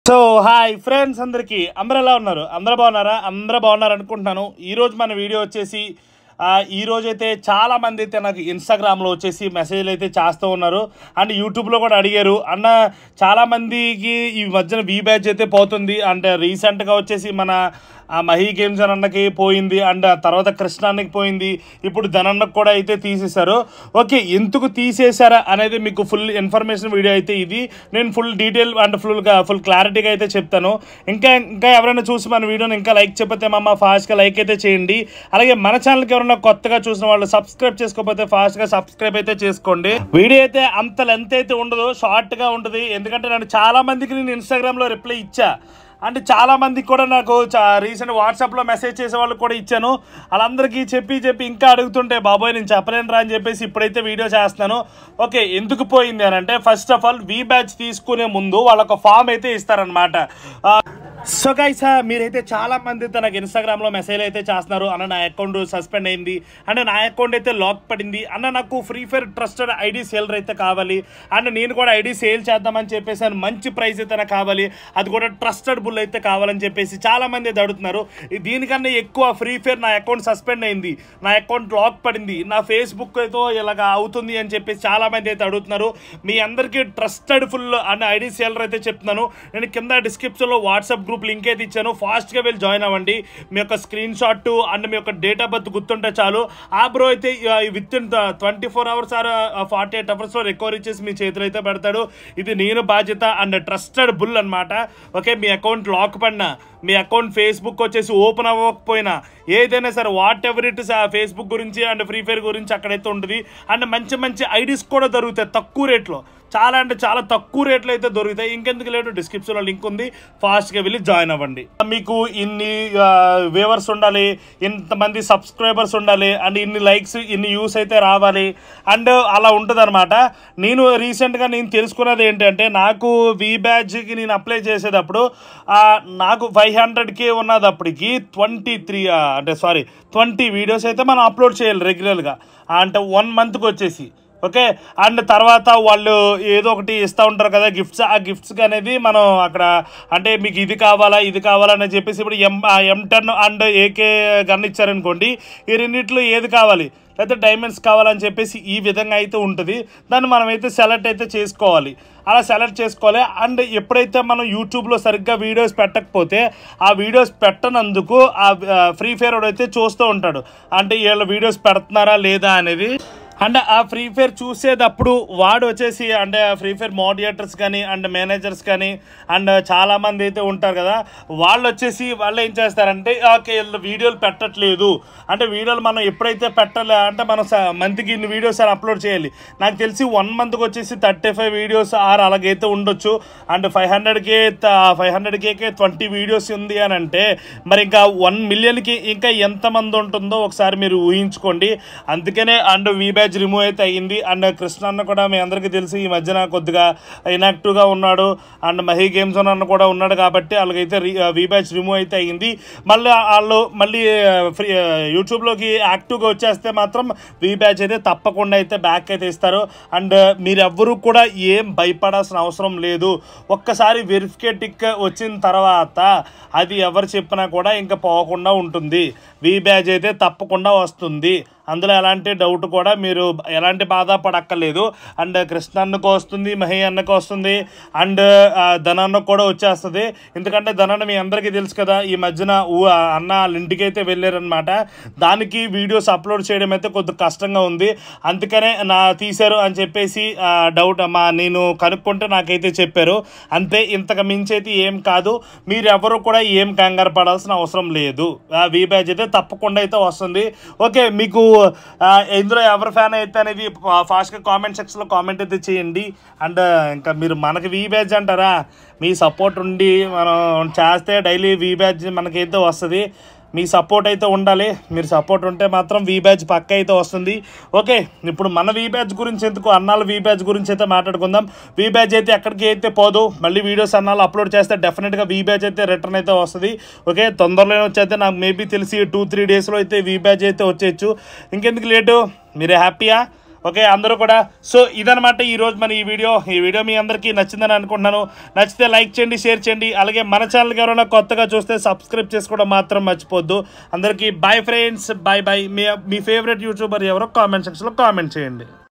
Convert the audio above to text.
so hi friends అందరికీ అందరూ ఎలా ఉన్నారు అందరూ బాగున్నారా అందరూ బాగున్నారు అనుకుంటున్నాను ఈరోజు మన వీడియో వచ్చేసి ఆ, ఈ రోజు అయితే చాలా మంది అయితే నాకు ఇన్స్టాగ్రామ్లో వచ్చేసి మెసేజ్లు అయితే చేస్తూ ఉన్నారు అండ్ యూట్యూబ్లో కూడా అడిగారు అన్న చాలా మందికి ఈ మధ్యన వీ బ్యాచ్ అయితే పోతుంది అంటే రీసెంట్గా వచ్చేసి మన ఆ మహీ గేమ్స్ అని అన్నకి పోయింది అండ్ ఆ తర్వాత కృష్ణ అన్నకి పోయింది ఇప్పుడు ధనన్నకు కూడా అయితే తీసేశారు ఓకే ఎందుకు తీసేశారా అనేది మీకు ఫుల్ ఇన్ఫర్మేషన్ వీడియో అయితే ఇది నేను ఫుల్ డీటెయిల్ అండ్ ఫుల్గా ఫుల్ క్లారిటీగా అయితే చెప్తాను ఇంకా ఇంకా ఎవరైనా చూసి మన వీడియోని ఇంకా లైక్ చెప్పితే మమ్మ ఫాస్ట్గా లైక్ అయితే చేయండి అలాగే మన ఛానల్కి ఎవరైనా కొత్తగా చూసిన వాళ్ళు సబ్స్క్రైబ్ చేసుకోకపోతే ఫాస్ట్గా సబ్స్క్రైబ్ అయితే చేసుకోండి వీడియో అయితే అంత లెంత్ అయితే ఉండదు షార్ట్గా ఉంటుంది ఎందుకంటే నేను చాలా మందికి నేను ఇన్స్టాగ్రామ్లో రిప్లై ఇచ్చా అంటే చాలా మందికి కూడా నాకు రీసెంట్ వాట్సాప్లో మెసేజ్ చేసే వాళ్ళకి కూడా ఇచ్చాను వాళ్ళందరికీ చెప్పి చెప్పి ఇంకా అడుగుతుంటే బాబోయ్ నేను చెప్పలేను రా అని చెప్పేసి ఇప్పుడైతే వీడియో చేస్తున్నాను ఓకే ఎందుకు పోయింది అని అంటే first of all we batch తీసుకునే ముందు వాళ్ళొక ఫామ్ అయితే ఇస్తారనమాట సో గైస్ మీరైతే చాలా మంది అయితే నాకు ఇన్స్టాగ్రామ్లో మెసేజ్ అయితే చేస్తున్నారు అన్న నా అకౌంట్ సస్పెండ్ అయింది అంటే నా అకౌంట్ అయితే లాక్ పడింది అన్న నాకు Free Fire trusted ID seller అయితే కావాలి అండ్ నేను కూడా ఐడి సేల్ చేద్దామని చెప్పేసి అని మంచి ప్రైస్ అయితే నాకు కావాలి అది కూడా ట్రస్టెడ్ బుల్ అయితే కావాలని చెప్పేసి చాలా మంది అయితే అడుగుతున్నారు ఈ దీనికన్నా ఎక్కువ ఫ్రీ ఫైర్ నా అకౌంట్ సస్పెండ్ అయింది నా అకౌంట్ లాక్ పడింది నా ఫేస్బుక్ అయితే ఇలాగ అవుతుంది అని చెప్పేసి చాలా మంది అయితే అడుగుతున్నారు మీ అందరికీ ట్రస్టెడ్ ఫుల్ అన్న ఐడి సేలర్ అయితే చెప్తున్నాను నేను కింద డిస్క్రిప్షన్లో వాట్సాప్ గ్రూప్ లింక్ అయితే ఇచ్చాను ఫాస్ట్గా వెళ్ళి జాయిన్ అవ్వండి మీ యొక్క స్క్రీన్ షాట్ అండ్ మీ యొక్క డేట్ ఆఫ్ బర్త్ గుర్తుంటే చాలు ఆ బ్రో అయితే within twenty four hours or forty eight అవర్స్లో రికవరీ చేసి మీ చేతులు అయితే పెడతాడు ఇది నేను బాధ్యత అండ్ ట్రస్టెడ్ బుల్ అనమాట ఓకే మీ అకౌంట్ లాక్ పడినా మీ అకౌంట్ ఫేస్బుక్ వచ్చేసి ఓపెన్ అవ్వకపోయినా ఏదైనా సరే వాట్ ఎవర్ ఇట్ ఫేస్బుక్ గురించి అండ్ ఫ్రీ ఫైర్ గురించి అక్కడైతే ఉంటుంది అండ్ మంచి మంచి ఐడీస్ కూడా దొరుకుతాయి తక్కువ రేట్లో చాలా అంటే చాలా తక్కువ రేట్లు అయితే దొరుకుతాయి ఇంకెందుకు లేదు డిస్క్రిప్షన్లో లింక్ ఉంది ఫాస్ట్గా వెళ్ళి జాయిన్ అవ్వండి మీకు ఇన్ని వ్యూవర్స్ ఉండాలి ఇంతమంది సబ్స్క్రైబర్స్ ఉండాలి అండ్ ఇన్ని లైక్స్ ఇన్ని వ్యూస్ అయితే రావాలి అండ్ అలా ఉంటుంది నేను రీసెంట్గా నేను తెలుసుకున్నది ఏంటంటే నాకు వి బ్యాచ్కి నేను అప్లై చేసేటప్పుడు ఆ, నాకు ఫైవ్ హండ్రెడ్కి ఉన్నదప్పటికి ట్వంటీ త్రీ అంటే సారీ ట్వంటీ వీడియోస్ అయితే మనం అప్లోడ్ చేయాలి రెగ్యులర్గా అంటే వన్ మంత్కి వచ్చేసి ఓకే అండ్ తర్వాత వాళ్ళు ఏదో ఒకటి ఇస్తూ ఉంటారు కదా గిఫ్ట్స్ ఆ గిఫ్ట్స్కి అనేది మనం అక్కడ అంటే మీకు ఇది కావాలా ఇది కావాలా అని చెప్పేసి ఇప్పుడు M M ten and AK gun ఇచ్చారనుకోండి ఈ రెండిట్లో ఏది కావాలి లేకపోతే డైమండ్స్ కావాలని చెప్పేసి ఈ విధంగా అయితే ఉంటుంది దాన్ని మనం అయితే సెలెక్ట్ అయితే చేసుకోవాలి అలా సెలెక్ట్ చేసుకోవాలి అండ్ ఎప్పుడైతే మనం యూట్యూబ్లో సరిగ్గా వీడియోస్ పెట్టకపోతే ఆ వీడియోస్ పెట్టనందుకు ఆ ఫ్రీ ఫైర్ అయితే చూస్తూ ఉంటాడు అంటే వీళ్ళ వీడియోస్ పెడుతున్నారా లేదా అనేది అండ్ ఆ ఫ్రీ ఫైర్ చూసేటప్పుడు వాడు వచ్చేసి అంటే ఫ్రీ ఫైర్ మోడియేటర్స్ కానీ అండ్ మేనేజర్స్ కానీ అండ్ చాలా మంది అయితే ఉంటారు కదా వాళ్ళు వచ్చేసి వాళ్ళు ఏం చేస్తారంటే ఓకే వీళ్ళు వీడియోలు పెట్టట్లేదు అంటే వీడియోలు మనం ఎప్పుడైతే పెట్టలే అంటే మనం మంత్కి ఇన్ని వీడియోస్ అని అప్లోడ్ చేయాలి నాకు తెలిసి వన్ మంత్కి వచ్చేసి థర్టీ ఫైవ్ వీడియోస్ ఆర్ అలాగైతే ఉండొచ్చు అండ్ ఫైవ్ హండ్రెడ్కి ఫైవ్ హండ్రెడ్కి ట్వంటీ వీడియోస్ ఉంది అని అంటే మరి ఇంకా వన్ మిలియన్కి ఇంకా ఎంతమంది ఉంటుందో ఒకసారి మీరు ఊహించుకోండి అందుకనే అండ్ వీ బ్యాచ్ రిమూవ్ అయితే అయ్యింది అండ్ కృష్ణ అన్న కూడా మీ అందరికీ తెలిసి ఈ మధ్యన కొద్దిగా ఇనాక్టివ్గా ఉన్నాడు అండ్ మహీ గేమ్స్ అన్న కూడా ఉన్నాడు కాబట్టి వాళ్ళకైతే వీ బ్యాచ్ రిమూవ్ అయితే అయ్యింది మళ్ళీ వాళ్ళు మళ్ళీ ఫ్రీ యూట్యూబ్లోకి యాక్టివ్గా వచ్చేస్తే మాత్రం వీ బ్యాచ్ అయితే తప్పకుండా అయితే బ్యాక్ అయితే ఇస్తారు అండ్ మీరెవ్వరూ కూడా ఏం భయపడాల్సిన అవసరం లేదు ఒక్కసారి వెరిఫికేటిక్ వచ్చిన తర్వాత అది ఎవరు చెప్పినా కూడా ఇంకా పోకుండా ఉంటుంది వీ బ్యాచ్ అయితే తప్పకుండా వస్తుంది అందులో ఎలాంటి డౌట్ కూడా మీరు ఎలాంటి బాధ పడక్కర్లేదు అండ్ కృష్ణ అన్నకు వస్తుంది మహి అన్నకు వస్తుంది అండ్ ధనన్నకు కూడా వచ్చేస్తుంది ఎందుకంటే ధనన్న మీ అందరికీ తెలుసు కదా ఈ మధ్యన ఊ- ఆ అన్న వాళ్ళ ఇంటికి అయితే వెళ్ళారనమాట దానికి వీడియోస్ అప్లోడ్ చేయడం అయితే కొద్దిగా కష్టంగా ఉంది అందుకనే నా తీశారు అని చెప్పేసి డౌట్ మా నేను కనుక్కుంటే నాకైతే చెప్పారు అంతే ఇంతకు మించి అయితే ఏం కాదు మీరు ఎవరు కూడా ఏం కంగారు పడాల్సిన అవసరం లేదు వీ బ్యాచ్ అయితే తప్పకుండా అయితే వస్తుంది ఓకే మీకు ఆ, ఇందులో ఎవరు ఫ్యాన్ అయితే అనేది ఫాస్ట్గా కామెంట్ సెక్షన్లో కామెంట్ అయితే చేయండి అండ్ ఇంకా మీరు మనకి వీ బ్యాచ్ అంటారా మీ సపోర్ట్ ఉండి మనం చేస్తే డైలీ వీ బ్యాచ్ మనకైతే వస్తుంది మీ సపోర్ట్ అయితే ఉండాలి మీరు సపోర్ట్ ఉంటే మాత్రం వీ బ్యాచ్ పక్క అయితే వస్తుంది ఓకే ఇప్పుడు మన వీ బ్యాచ్ గురించి ఎందుకు అన్నాళ్ళ వీ బ్యాచ్ గురించి అయితే మాట్లాడుకుందాం వీ బ్యాచ్ అయితే ఎక్కడికి అయితే పోదు మళ్ళీ వీడియోస్ అన్నాళ్ళు అప్లోడ్ చేస్తే డెఫినెట్గా వీ బ్యాచ్ అయితే రిటర్న్ అయితే వస్తుంది ఓకే తొందరలోనే వచ్చేస్తే నాకు మేబీ తెలిసి టూ త్రీ డేస్లో అయితే వీ బ్యాచ్ అయితే వచ్చేయచ్చు ఇంకెందుకు లేటు మీరే హ్యాపీయా ఓకే అందరూ కూడా సో ఇదనమాట ఈరోజు మన ఈ వీడియో ఈ వీడియో మీ అందరికీ నచ్చిందని అనుకుంటున్నాను నచ్చితే లైక్ చేయండి షేర్ చేయండి అలాగే మన ఛానల్కి ఎవరైనా కొత్తగా చూస్తే సబ్స్క్రైబ్ చేసుకోవడం మాత్రం మర్చిపోద్దు అందరికీ బాయ్ ఫ్రెండ్స్ బాయ్ బాయ్ మీ మీ ఫేవరెట్ యూట్యూబర్ ఎవరో కామెంట్ సెక్షన్లో కామెంట్ చేయండి